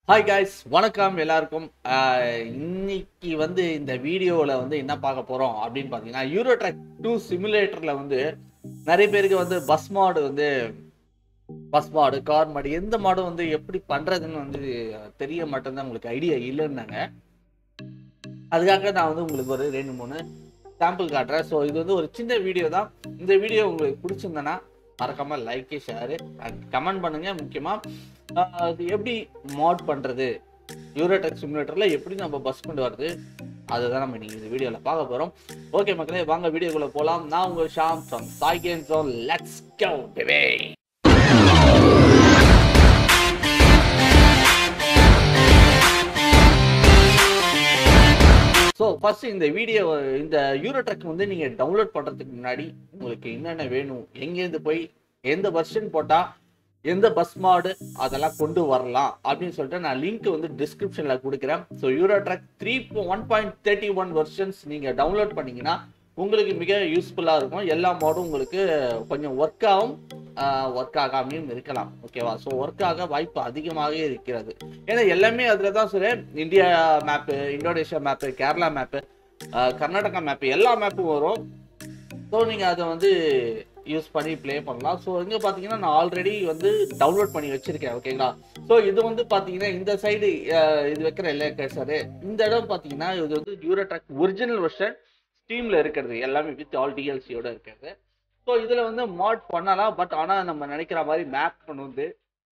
hi guys வணக்கம் எல்லாருக்கும் ஆஹ் இன்னைக்கு வந்து இந்த வீடியோவில் வந்து என்ன பார்க்க போகிறோம் அப்படின்னு பார்த்தீங்கன்னா யூரோ ட்ராக் டூ சிமுலேட்டரில் வந்து நிறைய பேருக்கு வந்து பஸ் மாடு வந்து பஸ் மாடு கார் மாடு எந்த மாடும் வந்து எப்படி பண்ணுறதுன்னு வந்து தெரிய மாட்டேங்குது உங்களுக்கு ஐடியா இல்லைன்னாங்க அதுக்காக நான் வந்து உங்களுக்கு ஒரு ரெண்டு மூணு சாம்பிள் காட்டுறேன் ஸோ இது வந்து ஒரு சின்ன வீடியோ தான் இந்த வீடியோ உங்களுக்கு பிடிச்சிருந்தேன்னா மறக்காம லைக் ஷேரு அண்ட் கமெண்ட் பண்ணுங்க முக்கியமா ஆஹ் அது எப்படி மாட் பண்றது யூரோடெக் சிமுலேட்டர்ல எப்படி நம்ம பஸ் கொண்டு வருது அதுதான் நம்ம இன்னைக்கு இந்த வீடியோல பார்க்க போறோம் ஓகே மக்களே வாங்க வீடியோக்குள்ள போலாம் நான் உங்க Sham from Sai game zone let's go baby so first இந்த வீடியோ இந்த யூரோ ட்ரக் வந்து நீங்க டவுன்லோட் பண்றதுக்கு முன்னாடி உங்களுக்கு என்னென்ன வேணும் எங்கேருந்து போய் எந்த வெர்ஷன் போட்டா எந்த பஸ் மாடு அதெல்லாம் கொண்டு வரலாம் அப்படின்னு சொல்லிட்டு நான் லிங்க் வந்து டிஸ்கிரிப்ஷன்ல கொடுக்குறேன் so Euro truck three one point thirty one versions நீங்க டவுன்லோட் பண்ணீங்கன்னா உங்களுக்கு மிக யூஸ்ஃபுல்லா இருக்கும் எல்லா மாடும் உங்களுக்கு கொஞ்சம் ஒர்க் ஆகும் ஒர்க் ஆகாமையும் இருக்கலாம் ஓகேவா ஸோ ஒர்க் ஆக வாய்ப்பு அதிகமாக இருக்கிறது ஏன்னா எல்லாமே அதில் தான் சொல்லு India map Indonesia map Kerala map Karnataka map எல்லா மேப்பும் வரும் ஸோ நீங்கள் அதை வந்து யூஸ் பண்ணி ப்ளே பண்ணலாம் ஸோ இங்கே பார்த்தீங்கன்னா நான் ஆல்ரெடி வந்து டவுன்லோட் பண்ணி வச்சிருக்கேன் ஓகேங்களா ஸோ இது வந்து பார்த்தீங்கன்னா இந்த சைடு இது வைக்கிற இல்லை சார் இந்த இடம் பார்த்தீங்கன்னா இது வந்து யூரோ ட்ராக் ஒரிஜினல் வெர்ஷன் ஸ்டீமில் இருக்கிறது எல்லாமே வித் ஆல் டிஎல்சியோட இருக்கிறது ஸோ இதில் வந்து மாட் பண்ணலாம் பட் ஆனால் நம்ம நினைக்கிற மாதிரி மேப் கொண்டு வந்து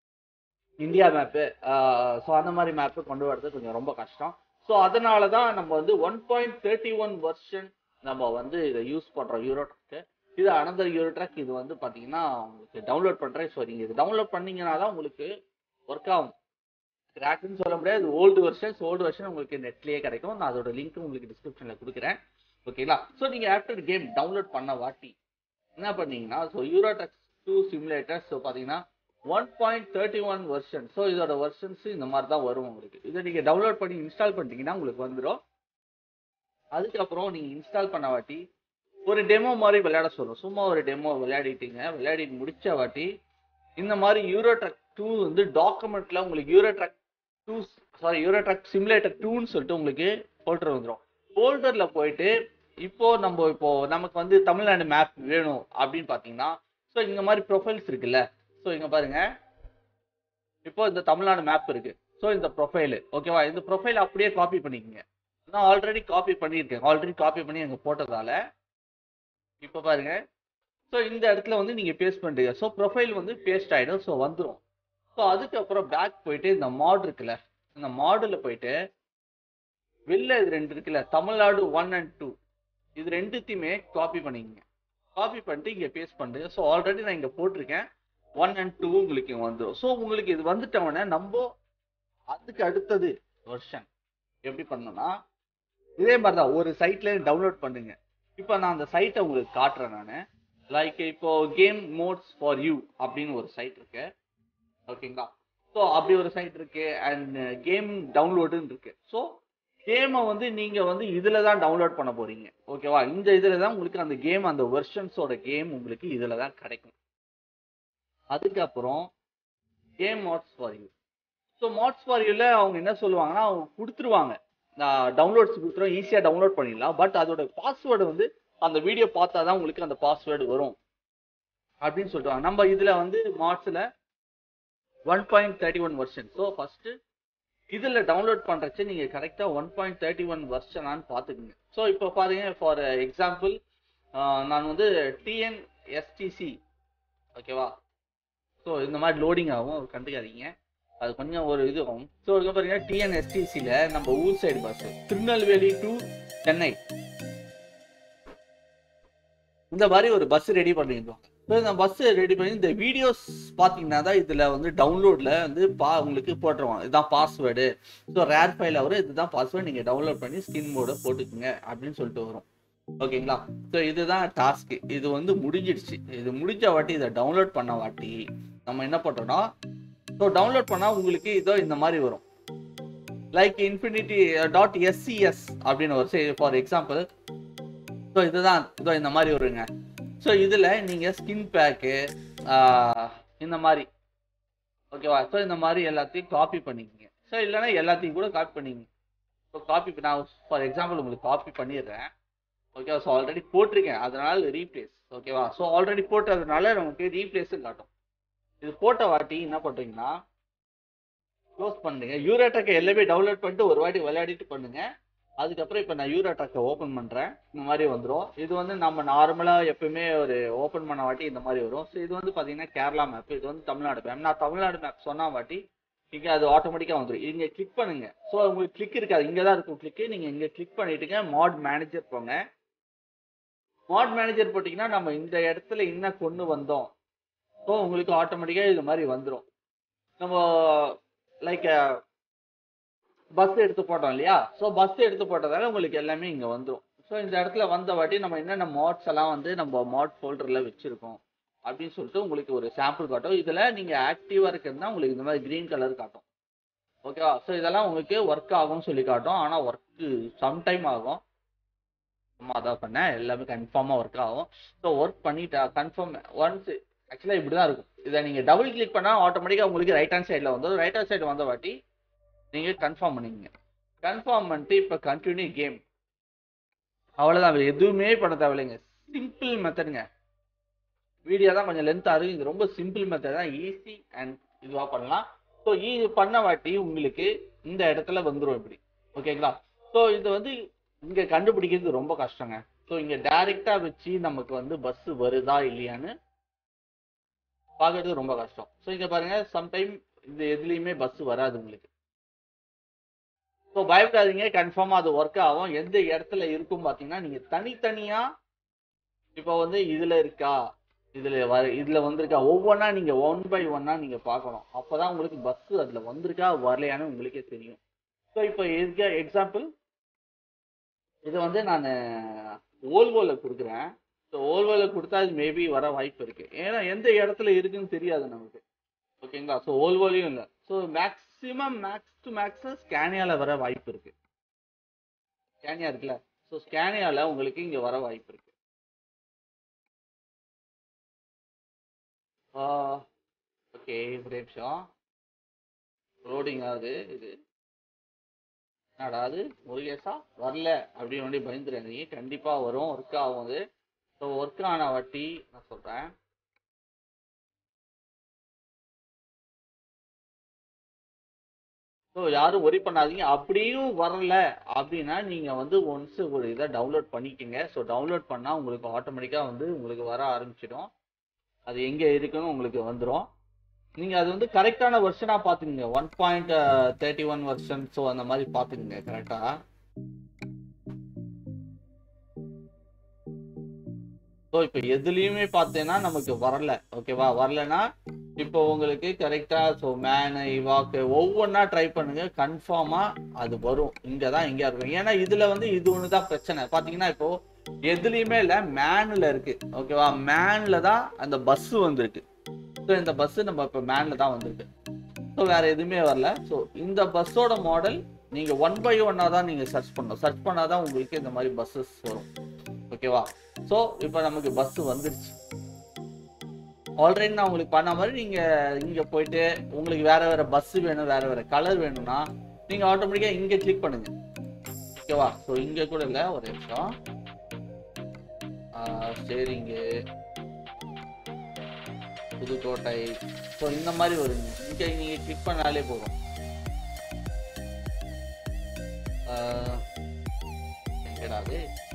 இந்தியா மேப்பு ஸோ அந்த மாதிரி மேப்பு கொண்டு வரது கொஞ்சம் ரொம்ப கஷ்டம் ஸோ அதனால தான் நம்ம வந்து one point thirty one version நம்ம வந்து இதை யூஸ் பண்ணுறோம் யூரோட்ராக்கு இது அனந்தர் யூரோட்ராக் இது வந்து பார்த்தீங்கன்னா உங்களுக்கு டவுன்லோட் பண்ணுறேன் ஸோ நீங்கள் இது டவுன்லோட் பண்ணீங்கன்னா தான் உங்களுக்கு ஒர்க் ஆகும் கிராக்குன்னு சொல்ல முடியாது ஓல்டு வெர்ஷன்ஸ் ஓல்டு வெர்ஷன் உங்களுக்கு நெட்லேயே கிடைக்கும் நான் அதோட லிங்க் உங்களுக்கு டிஸ்கிரிப்ஷனில் கொடுக்குறேன் ஓகேங்களா ஸோ நீங்கள் ஆஃப்டர் கேம் டவுன்லோட் பண்ண வாட்டி என்ன பண்ணீங்கன்னா ஸோ யூரோடெக்ஸ் டூ சிமுலேட்டர் ஸோ பார்த்தீங்கன்னா one point thirty one version so இதோட வெர்ஷன்ஸ் இந்த மாதிரி தான் வரும் உங்களுக்கு இதை நீங்கள் டவுன்லோட் பண்ணி இன்ஸ்டால் பண்ணிட்டீங்கன்னா உங்களுக்கு வந்துடும் அதுக்கப்புறம் நீங்கள் இன்ஸ்டால் பண்ண வாட்டி ஒரு டெமோ மாதிரி விளையாட சொல்லும் சும்மா ஒரு டெமோ விளையாடிட்டீங்க விளையாடி முடிச்ச வாட்டி இந்த மாதிரி யூரோட்ரக் டூ வந்து டாக்குமெண்ட்ல உங்களுக்கு Euro truck two sorry Euro truck simulator டூன்னு சொல்லிட்டு உங்களுக்கு ஃபோல்டர் வந்துடும் ஃபோல்டரில் போயிட்டு இப்போ நம்ம இப்போ நமக்கு வந்து தமிழ்நாடு மேப் வேணும் அப்படின்னு பார்த்தீங்கன்னா ஸோ இந்த மாதிரி ப்ரொஃபைல்ஸ் இருக்குல்ல ஸோ இங்க பாருங்க இப்போ இந்த தமிழ்நாடு மேப் இருக்கு ஸோ இந்த ப்ரொஃபைலு ஓகேவா இந்த ப்ரொஃபைல் அப்படியே காப்பி பண்ணிக்கங்க நான் ஆல்ரெடி காப்பி பண்ணியிருக்கேன் ஆல்ரெடி காப்பி பண்ணி அங்கே போட்டதால இப்போ பாருங்க ஸோ இந்த இடத்துல வந்து நீங்க பேஸ்ட் பண்ணுறீங்க ஸோ ப்ரொஃபைல் வந்து பேஸ்ட் ஆயிடும் ஸோ வந்துடும் ஸோ அதுக்கப்புறம் பேக் போயிட்டு இந்த மாட் இருக்குல்ல இந்த மாடில் போயிட்டு வெளில இது ரெண்டு இருக்குல்ல தமிழ்நாடு ஒன் அண்ட் டூ இது ரெண்டுத்தையுமே காப்பி பண்ணிக்கங்க காப்பி பண்ணிட்டு இங்கே பேஸ்ட் பண்ணுங்க ஸோ ஆல்ரெடி நான் இங்கே போட்டிருக்கேன் ஒன் அண்ட் டூ உங்களுக்கு இங்கே வந்துடும் ஸோ உங்களுக்கு இது வந்துட்டவொடனே நம்ம அதுக்கு அடுத்தது வெர்ஷன் எப்படி பண்ணணும்னா இதே மாதிரி தான் ஒரு சைட்ல டவுன்லோட் பண்ணுங்க இப்போ நான் அந்த சைட்டை உங்களுக்கு காட்டுறேன் நான் லைக் இப்போ கேம் மோட்ஸ் ஃபார் யூ அப்படின்னு ஒரு சைட் இருக்கு ஓகேங்களா ஸோ அப்படி ஒரு சைட் இருக்கு அண்ட் கேம் டவுன்லோடுன்னு இருக்கு ஸோ கேமை வந்து நீங்க வந்து இதுல தான் டவுன்லோட் பண்ண போறீங்க ஓகேவா இந்த இதுல தான் உங்களுக்கு அந்த கேம் அந்த வெர்ஷன்ஸோட கேம் உங்களுக்கு இதுல தான் கிடைக்கும் அதுக்கப்புறம் game mods for you so mods for யூல அவங்க என்ன சொல்லுவாங்கன்னா அவங்க கொடுத்துருவாங்க டவுன்லோட்ஸ் கொடுத்துருவோம் ஈஸியாக டவுன்லோட் பண்ணிடலாம் பட் அதோட பாஸ்வேர்டு வந்து அந்த வீடியோ பார்த்தா தான் உங்களுக்கு அந்த பாஸ்வேர்டு வரும் அப்படின்னு சொல்லிட்டு நம்ம இதில் வந்து மார்ட்ஸில் one point thirty one version so first இதில் டவுன்லோட் பண்ணுறச்சு நீங்கள் கரெக்டாக ஒன் பாயிண்ட் தேர்ட்டி ஒன் வெர்ஷனான்னு பார்த்துக்குங்க ஸோ இப்போ பாருங்க ஃபார் எக்ஸாம்பிள் நான் வந்து டிஎன்எஸ்டிசி ஓகேவா ஸோ இந்த மாதிரி லோடிங் ஆகும் கண்டுக்காதீங்க அது கொஞ்சம் ஒரு இது ஆகும் ஸோ இதுக்கு பார்த்தீங்கன்னா டிஎன்எஸ்டிசியில் நம்ம ஊர் side bus Tirunelveli to Chennai இந்த மாதிரி ஒரு பஸ் ரெடி பண்ணியிருந்தோம் ஸோ இந்த பஸ் ரெடி பண்ணி இந்த வீடியோஸ் பார்த்தீங்கன்னா தான் இதில் வந்து டவுன்லோடில் வந்து பா உங்களுக்கு போட்டுருவாங்க இதுதான் பாஸ்வேர்டு ஸோ ரேர் ஃபைல் வரும் இதுதான் பாஸ்வேர்டு நீங்கள் டவுன்லோட் பண்ணி ஸ்கின் மோட போட்டுக்குங்க அப்படின்னு சொல்லிட்டு வரும் ஓகேங்களா ஸோ இதுதான் டாஸ்க்கு இது வந்து முடிஞ்சிடுச்சு இது முடிஞ்ச வாட்டி இதை டவுன்லோட் பண்ண வாட்டி நம்ம என்ன பண்ணுறோம்னா ஸோ டவுன்லோட் பண்ணால் உங்களுக்கு இதோ இந்த மாதிரி வரும் லைக் இன்ஃபினிட்டி டாட் எஸ்சிஎஸ் அப்படின்னு ஒரு ஃபார் எக்ஸாம்பிள் ஸோ இதுதான் இதோ இந்த மாதிரி வருங்க ஸோ இதில் நீங்கள் ஸ்கின் பேக்கு இந்த மாதிரி ஓகேவா ஸோ இந்த மாதிரி எல்லாத்தையும் காப்பி பண்ணிக்கங்க ஸோ இல்லைன்னா எல்லாத்தையும் கூட காப்பி பண்ணிங்க ஸோ காப்பி நான் ஃபார் எக்ஸாம்பிள் உங்களுக்கு காப்பி பண்ணிடுறேன் ஓகேவா ஸோ ஆல்ரெடி போட்டிருக்கேன் அதனால ரீப்ளேஸ் ஓகேவா ஸோ ஆல்ரெடி போட்டதுனால நமக்கு ரீப்ளேஸும் காட்டும் இது போட்ட வாட்டி என்ன பண்ணுறீங்கன்னா க்ளோஸ் பண்ணுங்க யூரோட்ரக்கை எல்லாமே டவுன்லோட் பண்ணிட்டு ஒரு வாட்டி விளையாடிட்டு பண்ணுங்க அதுக்கப்புறம் இப்போ நான் யூரோட்ரக்கை ஓப்பன் பண்ணுறேன் இந்த மாதிரி வந்துடும் இது வந்து நம்ம நார்மலாக எப்பவுமே ஒரு ஓப்பன் பண்ண வாட்டி இந்த மாதிரி வரும் ஸோ இது வந்து பார்த்தீங்கன்னா கேரளா மேப் இது வந்து தமிழ்நாடு மேப் நான் தமிழ்நாடு மேப் சொன்ன வாட்டி இங்கே அது ஆட்டோமேட்டிக்காக வந்துடும் இங்கே கிளிக் பண்ணுங்க ஸோ உங்களுக்கு கிளிக் இருக்காது இங்கே தான் இருக்கும் கிளிக்கு நீங்கள் இங்கே கிளிக் பண்ணிட்டுங்க மாட் மேனேஜர் போங்க மாட் மேனேஜர் போட்டிங்கன்னா நம்ம இந்த இடத்துல என்ன கொண்டு வந்தோம் ஸோ உங்களுக்கு ஆட்டோமேட்டிக்காக இது மாதிரி வந்துடும் நம்ம லைக் பஸ் எடுத்து போட்டோம் இல்லையா ஸோ பஸ் எடுத்து போட்டதால உங்களுக்கு எல்லாமே இங்கே வந்துடும் ஸோ இந்த இடத்துல வந்த வாட்டி நம்ம என்னென்ன மாட்ஸ் எல்லாம் வந்து நம்ம மாட் ஃபோல்டரில் வச்சுருக்கோம் அப்படின்னு சொல்லிட்டு உங்களுக்கு ஒரு சாம்பிள் காட்டும் இதில் நீங்கள் ஆக்டிவாக இருக்கிறதுனா உங்களுக்கு இந்த மாதிரி க்ரீன் கலர் காட்டும் ஓகேவா ஸோ இதெல்லாம் உங்களுக்கு ஒர்க் ஆகும்னு சொல்லி காட்டும் ஆனால் ஒர்க்கு சம்டைம் ஆகும் சும்மா அதான் பண்ணேன் எல்லாமே கன்ஃபார்மாக ஒர்க் ஆகும் ஸோ ஒர்க் பண்ணிட்டா கன்ஃபார்ம் ஒன்ஸ் ஆக்சுவலாக இப்படி தான் இருக்கும் இதை நீங்கள் டபுள் கிளிக் பண்ணால் ஆட்டோமேட்டிக்காக உங்களுக்கு ரைட் ஹேண்ட் சைடில் வந்துடும் ரைட் ஹேண்ட் சைடு வந்த வாட்டி நீங்கள் கன்ஃபார்ம் பண்ணிக்கங்க கன்ஃபார்ம் பண்ணிட்டு இப்போ கண்டினியூ கேம் அவ்வளோதான் எதுவுமே பண்ண தேவையில்லைங்க சிம்பிள் மெத்தடுங்க வீடியோ தான் கொஞ்சம் லென்த்தாக இருக்குது இது ரொம்ப சிம்பிள் மெத்தட் தான் ஈஸி அண்ட் இதுவாக பண்ணலாம் ஸோ இது பண்ண வாட்டி உங்களுக்கு இந்த இடத்துல வந்துடும் இப்படி ஓகேங்களா ஸோ இது வந்து இங்கே கண்டுபிடிக்கிறது ரொம்ப கஷ்டங்க ஸோ இங்கே டைரெக்டாக வச்சு நமக்கு வந்து பஸ் வருதா இல்லையான்னு பார்க்கறது ரொம்ப கஷ்டம் ஸோ இங்கே பாருங்க சம்டைம் இது எதுலேயுமே பஸ் வராது உங்களுக்கு ஸோ பயப்படாதீங்க கன்ஃபார்மாக அது ஒர்க் ஆகும் எந்த இடத்துல இருக்கும் பார்த்தீங்கன்னா நீங்கள் தனித்தனியாக இப்போ வந்து இதில் இருக்கா இதில் வர இதில் வந்திருக்கா ஒவ்வொன்றா நீங்கள் ஒன் பை ஒன்னாக நீங்கள் பார்க்கணும் அப்போ தான் உங்களுக்கு பஸ்ஸு அதில் வந்திருக்கா வரலையான்னு உங்களுக்கே தெரியும் ஸோ இப்போ இருக்க எக்ஸாம்பிள் இதை வந்து நான் ஓல்வோவில் கொடுக்குறேன் ஸோ ஓல்வோவில் கொடுத்தா அது மேபி வர வாய்ப்பு இருக்கு ஏன்னா எந்த இடத்துல இருக்குன்னு தெரியாது நமக்கு ஓகேங்களா ஸோ ஓல்வோலையும் இல்லை so maximum max to max ஸ்கேனியாவில் வர வாய்ப்பு இருக்கு ஸ்கேனியா இருக்குல்ல ஸோ ஸ்கேனியாவில் உங்களுக்கு இங்கே வர வாய்ப்பு இருக்கு ஓகே ஒரு நிமிஷம் லோடிங் ஆகுது இது என்னடா அது முருகேசா வரல அப்படின்னு வேண்டி பயந்துருங்க கண்டிப்பா வரும் ஒர்க் ஆகும் அது ஸோ ஒர்க் ஆன வட்டி நான் சொல்றேன் ஸோ யாரும் ஒரி பண்ணாதீங்க அப்படியும் வரல அப்படின்னா நீங்கள் வந்து ஒன்ஸ் ஒரு இதை டவுன்லோட் பண்ணிக்கோங்க ஸோ டவுன்லோட் பண்ணால் உங்களுக்கு ஆட்டோமேட்டிக்காக வந்து உங்களுக்கு வர ஆரம்பிச்சிடும் அது எங்கே இருக்குன்னு உங்களுக்கு வந்துடும் நீங்கள் அது வந்து கரெக்டான வெர்ஷனாக பார்த்துக்குங்க one point thirty one version so அந்த மாதிரி பார்த்துக்குங்க கரெக்டாக ஸோ இப்போ எதுலேயுமே பார்த்தீங்கன்னா நமக்கு வரல ஓகேவா வரலன்னா இப்போ உங்களுக்கு கரெக்டாக ஸோ மேனு இவாக்கு ஒவ்வொன்றா ட்ரை பண்ணுங்க கன்ஃபார்மாக அது வரும் இங்கே தான் எங்கேயா இருக்கும் ஏன்னா இதில் வந்து இது ஒன்று தான் பிரச்சனை பார்த்தீங்கன்னா இப்போ எதுலேயுமே இல்லை மேனில் இருக்கு ஓகேவா மேனில் தான் அந்த பஸ்ஸு வந்திருக்கு ஸோ இந்த பஸ்ஸு நம்ம இப்போ மேனில் தான் வந்திருக்கு ஸோ வேற எதுவுமே வரல ஸோ இந்த பஸ்ஸோட மாடல் நீங்கள் ஒன் பை ஒன்னாக தான் நீங்கள் சர்ச் பண்ணணும் சர்ச் பண்ணால் தான் உங்களுக்கு இந்த மாதிரி பஸ்ஸஸ் வரும் ஓகேவா ஸோ இப்போ நமக்கு பஸ் வந்துருச்சு ஆல்ரெடி நான் உங்களுக்கு பண்ண மாதிரி நீங்கள் இங்கே போயிட்டு உங்களுக்கு வேற வேற பஸ் வேணும் வேற வேற கலர் வேணும்னா நீங்கள் ஆட்டோமேட்டிக்காக இங்கே கிளிக் பண்ணுங்க ஓகேவா ஸோ இங்கே கூட இல்லை ஒரு நிமிஷம் ஸ்டேரிங்கு புதுக்கோட்டை ஸோ இந்த மாதிரி வருங்க இங்கே நீங்கள் கிளிக் பண்ணாலே போதும் ஆஹ், எங்கடா அது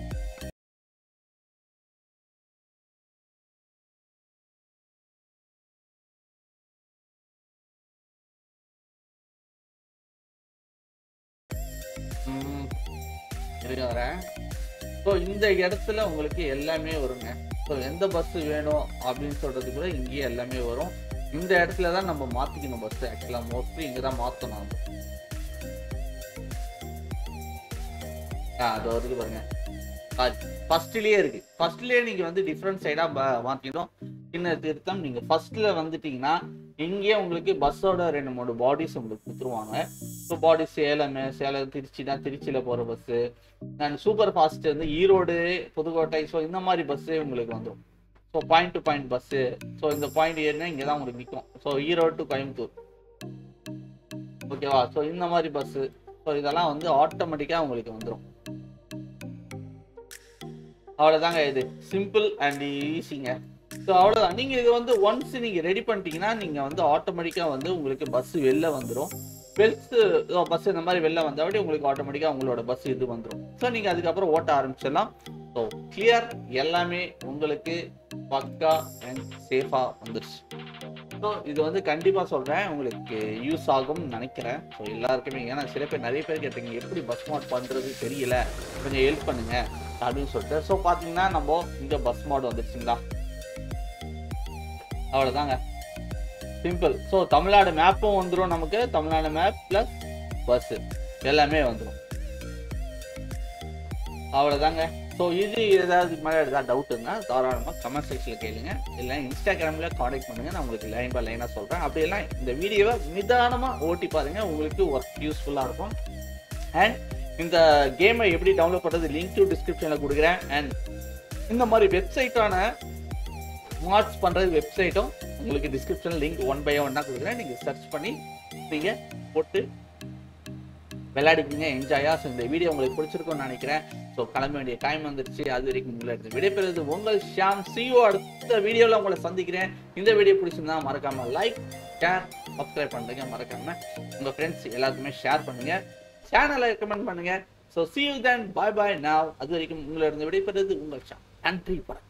ம், இருங்க வரேன் ஸோ இந்த இடத்துல உங்களுக்கு எல்லாமே வருங்க ஸோ எந்த பஸ் வேணும் அப்படின்னு சொல்றது கூட இங்கேயே எல்லாமே வரும் இந்த இடத்துல தான் நம்ம மாத்திக்கணும் பஸ் ஆக்சுவலாக மோஸ்ட்லி இங்கே தான் மாற்றணும் நம்ம ஆ அது வருது பாருங்க ஃபர்ஸ்ட்லயே இருக்கு ஃபர்ஸ்ட்லயே நீங்க வந்து டிஃப்ரெண்ட் சைடா மாத்திடும் சின்ன திருத்தம் நீங்க ஃபர்ஸ்ட்ல வந்துட்டீங்கன்னா இங்கேயே உங்களுக்கு பஸ்ஸோட ரெண்டு மூணு பாடிஸ் உங்களுக்கு கொடுத்துருவாங்க ஸோ பாடி சேலம் சேலம் திருச்சினா திருச்சியில போற பஸ் அண்ட் சூப்பர் ஃபாஸ்ட் வந்து ஈரோடு புதுக்கோட்டை ஸோ இந்த மாதிரி பஸ்ஸு உங்களுக்கு வந்துடும் so point to point bus so இந்த பாயிண்ட் ஏறினா இங்கே தான் உங்களுக்கு நிற்கும் ஸோ ஈரோடு டு கோயம்புத்தூர் ஓகேவா ஸோ இந்த மாதிரி பஸ்ஸு ஸோ இதெல்லாம் வந்து ஆட்டோமேட்டிக்காக உங்களுக்கு வந்துடும் அவ்வளோதாங்க இது சிம்பிள் அண்ட் ஈஸிங்க ஸோ அவ்வளோதான் நீங்கள் இது வந்து ஒன்ஸ் நீங்கள் ரெடி பண்ணிட்டீங்கன்னா நீங்கள் வந்து ஆட்டோமேட்டிக்காக வந்து உங்களுக்கு பஸ் வெளில வந்துடும் பெல்ஸு பஸ் இந்த மாதிரி வெளில வந்தபடி உங்களுக்கு ஆட்டோமேட்டிக்காக உங்களோட பஸ் இது வந்துடும் ஸோ நீங்கள் அதுக்கப்புறம் ஓட்ட ஆரம்பிச்சிடலாம் ஸோ கிளியர் எல்லாமே உங்களுக்கு பக்கா அண்ட் சேஃபாக வந்துருச்சு ஸோ இது வந்து கண்டிப்பாக சொல்கிறேன் உங்களுக்கு யூஸ் ஆகும்னு நினைக்கிறேன் ஸோ எல்லாருக்குமே ஏன்னா சில பேர் நிறைய பேர் கேட்டீங்க எப்படி பஸ் மாட் பண்ணுறது தெரியல கொஞ்சம் ஹெல்ப் பண்ணுங்க அப்படின்னு சொல்லிட்டு ஸோ பார்த்தீங்கன்னா நம்ம இங்கே பஸ் மாட் வந்துருச்சுங்களா அவ்வளோதாங்க சிம்பிள் ஸோ தமிழ்நாடு மேப்பும் வந்துடும் நமக்கு தமிழ்நாடு மேப் ப்ளஸ் பஸ்ஸு எல்லாமே வந்துடும் அவ்வளோதாங்க ஸோ இது ஏதாவது மேலே ஏதாவது டவுட் இருந்தால் தாராளமாக கமெண்ட் செக்ஷனில் கேளுங்க இல்லை இன்ஸ்டாகிராமில் காண்டாக்ட் பண்ணுங்கள் நான் உங்களுக்கு லைன் பை லைனாக சொல்கிறேன் அப்படியெல்லாம் இந்த வீடியோவை நிதானமாக ஓட்டி பாருங்கள் உங்களுக்கு ஒர்க் யூஸ்ஃபுல்லாக இருக்கும் அண்ட் இந்த கேமை எப்படி டவுன்லோட் பண்ணுறது லிங்க் டு டிஸ்கிரிப்ஷனில் கொடுக்குறேன் அண்ட் இந்த மாதிரி வெப்சைட்டான மார்க்ஸ் பண்ணுறது வெப்சைட்டும் உங்களுக்கு டிஸ்கிரிப்ஷனில் லிங்க் ஒன் பை ஒன்னாக கொடுக்குறேன் நீங்கள் சர்ச் பண்ணி நீங்கள் போட்டு விளையாடிக்கிங்க என்ஜாயா ஸோ இந்த வீடியோ உங்களுக்கு பிடிச்சிருக்கும்னு நினைக்கிறேன் ஸோ கிளம்ப வேண்டிய டைம் வந்துருச்சு அது வரைக்கும் உங்களை விடைபெறுவது உங்கள் ஷியாம் சிஓ அடுத்த வீடியோவில் உங்களை சந்திக்கிறேன் இந்த வீடியோ பிடிச்சிருந்தா மறக்காம லைக் ஷேர் சப்ஸ்கிரைப் பண்ணுங்க மறக்காம உங்கள் ஃப்ரெண்ட்ஸ் எல்லாத்துக்குமே ஷேர் பண்ணுங்க சேனலை ரெக்கமெண்ட் பண்ணுங்க so see you then bye bye now அது வரைக்கும் உங்களிடம் விடைபெறுவது உங்கள் ஷாம் நன்றி வணக்கம்